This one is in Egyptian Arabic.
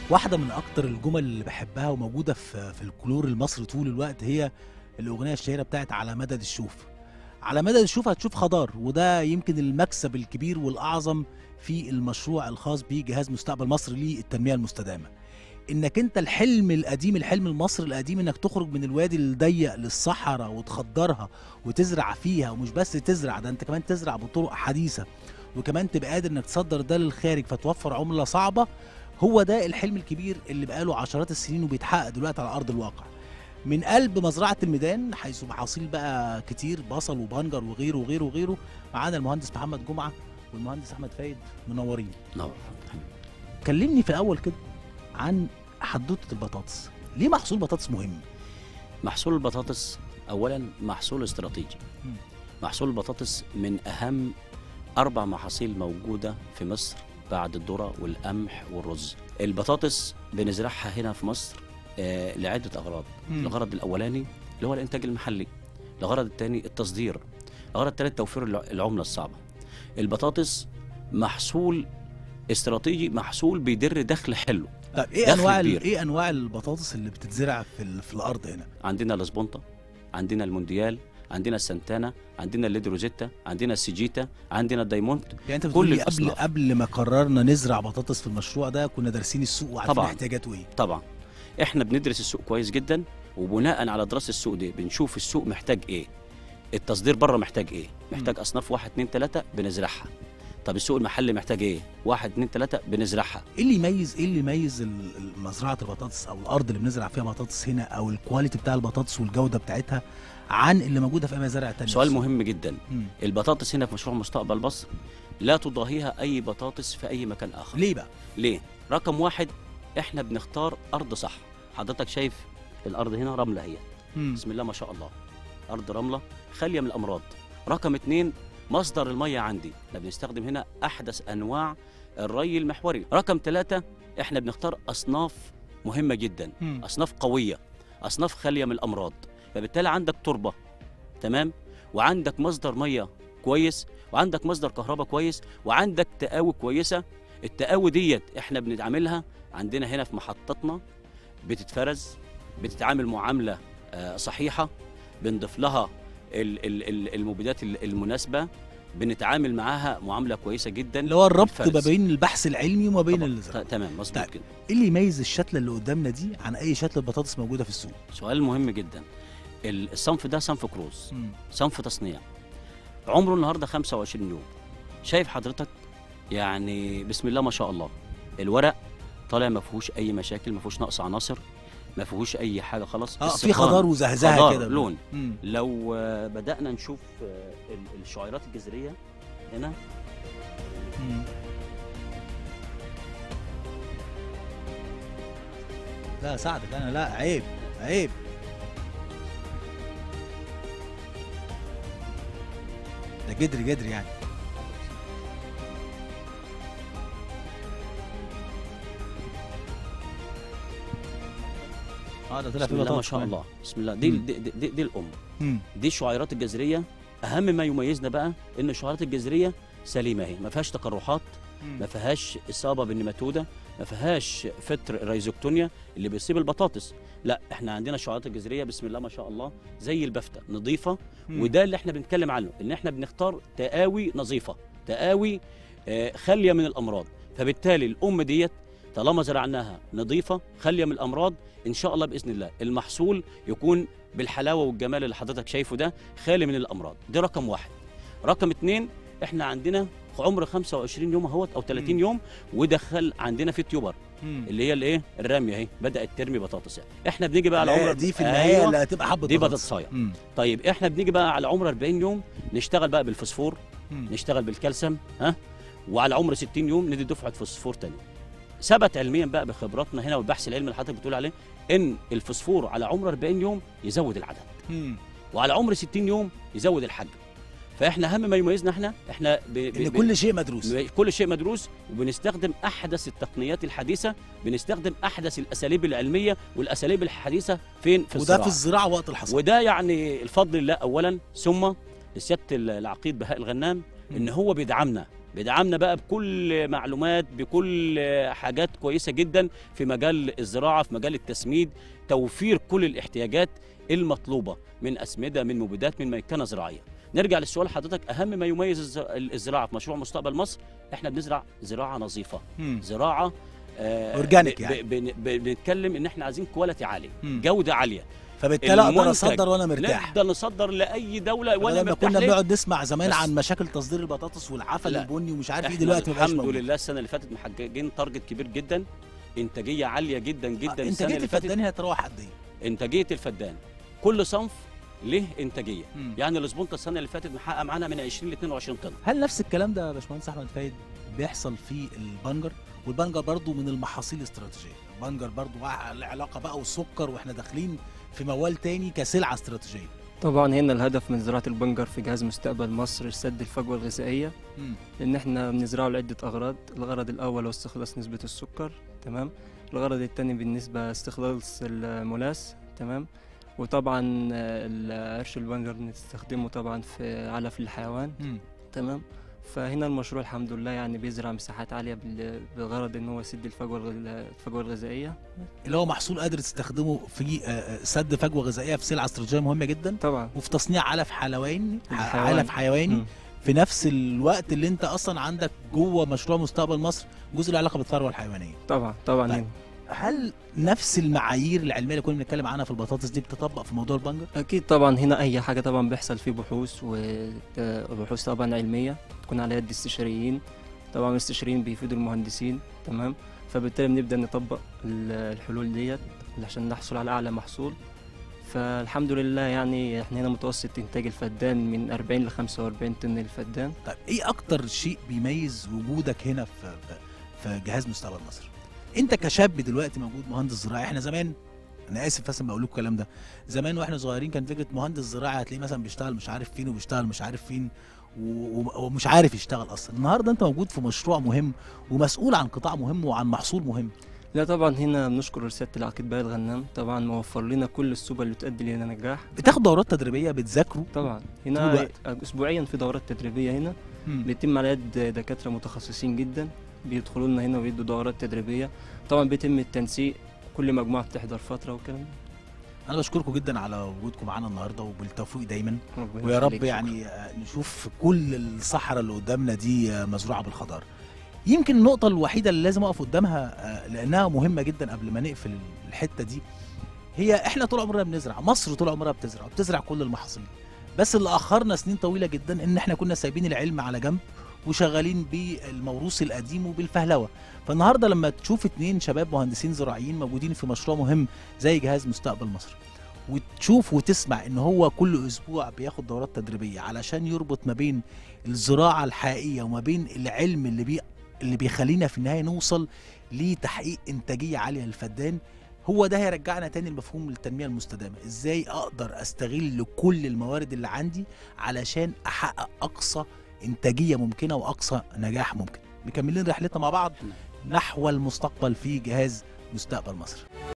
واحدة من أكتر الجمل اللي بحبها وموجودة في في الكلور المصري طول الوقت هي الأغنية الشهيرة بتاعت على مدد الشوف. على مدد الشوف هتشوف خضار وده يمكن المكسب الكبير والأعظم في المشروع الخاص بجهاز مستقبل مصر للتنمية المستدامة. إنك أنت الحلم القديم الحلم المصري القديم إنك تخرج من الوادي الضيق للصحراء وتخضرها وتزرع فيها ومش بس تزرع ده أنت كمان تزرع بطرق حديثة وكمان تبقى قادر إنك تصدر ده للخارج فتوفر عملة صعبة هو ده الحلم الكبير اللي بقاله عشرات السنين وبيتحقق دلوقتي على ارض الواقع من قلب مزرعه الميدان حيث محاصيل بقى كتير بصل وبنجر وغيره وغيره وغيره معانا المهندس محمد جمعه والمهندس احمد فايد منورين نعم كلمني في الاول كده عن حدوته البطاطس ليه محصول بطاطس مهم محصول البطاطس اولا محصول استراتيجي مم. محصول البطاطس من اهم اربع محاصيل موجوده في مصر بعد الذره والقمح والرز البطاطس بنزرعها هنا في مصر آه لعده اغراض مم. الغرض الاولاني اللي هو الانتاج المحلي الغرض الثاني التصدير الغرض الثالث توفير الع- العمله الصعبه البطاطس محصول استراتيجي محصول بيدر دخل حلو طب ايه دخل انواع ال- كبير. ايه انواع البطاطس اللي بتتزرع في ال- في الارض هنا عندنا الاسبونتا عندنا المونديال عندنا السانتانا عندنا الليد روزيتا عندنا السيجيتا عندنا الدايموند يعني انت كل بتقول لي قبل الأصناف. قبل ما قررنا نزرع بطاطس في المشروع ده كنا دارسين السوق وعارفين طبعاً. احتياجاته ايه طبعا احنا بندرس السوق كويس جدا وبناء على دراسه السوق دي بنشوف السوق محتاج ايه التصدير بره محتاج ايه محتاج اصناف واحد اتنين تلاته بنزرعها طب السوق المحلي محتاج ايه واحد اتنين تلاته بنزرعها ايه اللي يميز ايه اللي يميز ال- ال- مزرعه البطاطس او الارض اللي بنزرع فيها بطاطس هنا او الكواليتي بتاع البطاطس والجوده بتاعتها عن اللي موجوده في اي مزارع تانية سؤال في السوق؟ مهم جدا مم. البطاطس هنا في مشروع مستقبل مصر لا تضاهيها اي بطاطس في اي مكان اخر ليه بقى ليه؟ رقم واحد احنا بنختار ارض صح حضرتك شايف الارض هنا رمله هي مم. بسم الله ما شاء الله ارض رمله خاليه من الامراض رقم اتنين مصدر الميه عندي احنا بنستخدم هنا احدث انواع الري المحوري رقم ثلاثة احنا بنختار اصناف مهمه جدا مم. اصناف قويه اصناف خاليه من الامراض فبالتالي عندك تربه تمام وعندك مصدر ميه كويس وعندك مصدر كهرباء كويس وعندك تقاوي كويسه التقاوي ديت احنا بنعملها عندنا هنا في محطتنا بتتفرز بتتعامل معامله آه، صحيحه بنضيف لها ال- ال- ال- المبيدات ال- المناسبه بنتعامل معاها معامله كويسه جدا اللي هو الربط الفرز. ما بين البحث العلمي وما بين طبعاً. الزراعه ت- تمام مظبوط طيب. كده ايه اللي يميز الشتله اللي قدامنا دي عن اي شتله بطاطس موجوده في السوق سؤال مهم جدا ال- الصنف ده صنف كروز مم. صنف تصنيع عمره النهارده 25 يوم شايف حضرتك يعني بسم الله ما شاء الله الورق طالع ما فيهوش اي مشاكل ما فيهوش نقص عناصر ما فيهوش اي حاجه خلاص اه في السخان، خضار وزهزهه خضار كده لون مم. لو آه، بدانا نشوف آه، ال- الشعيرات الجذريه هنا مم. لا ساعدك انا لا عيب عيب ده جدري جدري يعني اه ده طلع بسم في الله ما بطاطس شاء كمان. الله بسم الله دي مم. دي, دي, دي, دي الام مم. دي الشعيرات الجذريه اهم ما يميزنا بقى ان الشعيرات الجذريه سليمه اهي ما فيهاش تقرحات ما فيهاش اصابه بالنيماتوده ما فيهاش فتر ريزوكتونيا اللي بيصيب البطاطس لا احنا عندنا الشعيرات الجذريه بسم الله ما شاء الله زي البفته نظيفه مم. وده اللي احنا بنتكلم عنه ان احنا بنختار تقاوي نظيفه تقاوي آه، خاليه من الامراض فبالتالي الام ديت طالما زرعناها نظيفه خاليه من الامراض ان شاء الله باذن الله المحصول يكون بالحلاوه والجمال اللي حضرتك شايفه ده خالي من الامراض ده رقم واحد رقم اتنين احنا عندنا عمر 25 يوم اهوت او 30 مم. يوم ودخل عندنا في تيوبر مم. اللي هي الايه الرميه اهي بدات ترمي بطاطس يعني احنا بنيجي بقى على لا، عمر دي في النهايه أيوة. اللي هتبقى حبه دي بطاطس. بطاطسايه. مم. طيب احنا بنيجي بقى على عمر 40 يوم نشتغل بقى بالفوسفور مم. نشتغل بالكالسيوم ها وعلى عمر 60 يوم ندي دفعه فوسفور تاني ثبت علميا بقى بخبراتنا هنا والبحث العلمي اللي حضرتك بتقول عليه ان الفوسفور على عمر 40 يوم يزود العدد مم. وعلى عمر 60 يوم يزود الحجم فاحنا اهم ما يميزنا احنا احنا ب... ب... ان ب- كل شيء مدروس ب- كل شيء مدروس وبنستخدم احدث التقنيات الحديثه بنستخدم احدث الاساليب العلميه والاساليب الحديثه فين في وده الزراعه في الزراعه وقت الحصاد وده يعني الفضل لله اولا ثم لسياده العقيد بهاء الغنام ان هو بيدعمنا بيدعمنا بقى بكل معلومات بكل حاجات كويسه جدا في مجال الزراعه في مجال التسميد توفير كل الاحتياجات المطلوبه من اسمده من مبيدات من ميكنه زراعيه نرجع للسؤال حضرتك اهم ما يميز الز- الزراعه في مشروع مستقبل مصر احنا بنزرع زراعه نظيفه مم. زراعه آه، أورجانيك ب- يعني. ب- بن- ب- بنتكلم ان احنا عايزين كواليتي عاليه مم. جوده عاليه فبالتالي اقدر المنتج اصدر وانا مرتاح نقدر نصدر لاي دوله وانا لما مرتاح كنا ليه؟ بنقعد نسمع زمان بس- عن مشاكل تصدير البطاطس والعفن لا. البني ومش عارف ايه احنا دلوقتي مبقاش الحمد موجود. لله السنه اللي فاتت محققين تارجت كبير جدا انتاجيه عاليه جدا جدا آه، السنه انتاجيه اللي فاتت الفدان هي تراوح قد ايه؟ انتاجيه الفدان كل صنف له انتاجيه مم. يعني الاسبونتا السنه اللي فاتت محقق معانا من 20 ل 22 طن هل نفس الكلام ده يا باشمهندس احمد فايد بيحصل في البنجر والبنجر برضو من المحاصيل الاستراتيجيه البنجر برضو مع- له علاقه بقى والسكر واحنا داخلين في موال تاني كسلعه استراتيجيه طبعا هنا الهدف من زراعة البنجر في جهاز مستقبل مصر سد الفجوة الغذائية مم. لأن احنا بنزرعه لعدة أغراض الغرض الأول هو استخلاص نسبة السكر تمام الغرض الثاني بالنسبة استخلاص الملاس تمام وطبعا آه، القرش البنجر بنستخدمه طبعا في علف الحيوان مم. تمام فهنا المشروع الحمد لله يعني بيزرع مساحات عالية بال- بغرض ان هو يسد الفجوة الغ- الفجوة الغذائية اللي هو محصول قادر تستخدمه في آه، آه، سد فجوه غذائيه في سلعه استراتيجيه مهمه جدا طبعا وفي تصنيع علف حلواني الحيواني. علف حيواني مم. في نفس الوقت اللي انت اصلا عندك جوه مشروع مستقبل مصر جزء له علاقه بالثروه الحيوانيه طبعا طبعا طيب. هنا هل نفس المعايير العلميه اللي كنا بنتكلم عنها في البطاطس دي بتطبق في موضوع البنجر اكيد طبعا هنا اي حاجه طبعا بيحصل فيه بحوث وبحوث طبعا علميه تكون على يد استشاريين طبعا الاستشاريين بيفيدوا المهندسين تمام فبالتالي بنبدا نطبق ال- الحلول ديت عشان نحصل على اعلى محصول فالحمد لله يعني احنا هنا متوسط انتاج الفدان من 40 ل 45 طن الفدان طيب ايه اكتر شيء بيميز وجودك هنا في في- في جهاز مستقبل مصر انت كشاب دلوقتي موجود مهندس زراعي احنا زمان انا اسف بس لما بقول لكم الكلام ده زمان واحنا صغيرين كان فكره مهندس زراعي هتلاقيه مثلا بيشتغل مش عارف فين وبيشتغل مش عارف فين و- و- ومش عارف يشتغل اصلا النهارده انت موجود في مشروع مهم ومسؤول عن قطاع مهم وعن محصول مهم لا طبعا هنا بنشكر رساله العقيد بقى الغنام طبعا موفر لنا كل السبل اللي تؤدي لنا نجاح بتاخد دورات تدريبيه بتذاكروا طبعا طول هنا الوقت. اسبوعيا في دورات تدريبيه هنا مم. بيتم على يد دكاترة متخصصين جدا بيدخلوا لنا هنا ويدوا دورات تدريبية طبعا بيتم التنسيق كل مجموعة بتحضر فترة والكلام ده انا بشكركم جدا على وجودكم معانا النهارده وبالتوفيق دايما ربنا ويا يخليك، رب شكراً. يعني آه، نشوف كل الصحراء اللي قدامنا دي آه، مزروعه بالخضار يمكن النقطة الوحيدة اللي لازم أقف قدامها آه، لأنها مهمة جدا قبل ما نقفل الحتة دي هي إحنا طول عمرنا بنزرع مصر طول عمرها بتزرع وبتزرع كل المحاصيل بس اللي أخرنا سنين طويلة جدا إن إحنا كنا سايبين العلم على جنب وشغالين بالموروث القديم وبالفهلوة فالنهاردة لما تشوف اتنين شباب مهندسين زراعيين موجودين في مشروع مهم زي جهاز مستقبل مصر وتشوف وتسمع ان هو كل اسبوع بياخد دورات تدريبيه علشان يربط ما بين الزراعه الحقيقيه وما بين العلم اللي بي اللي بيخلينا في النهايه نوصل لتحقيق انتاجيه عاليه للفدان هو ده هيرجعنا تاني لمفهوم التنميه المستدامه ازاي اقدر استغل كل الموارد اللي عندي علشان احقق اقصى انتاجيه ممكنه واقصى نجاح ممكن مكملين رحلتنا مع بعض نحو المستقبل في جهاز مستقبل مصر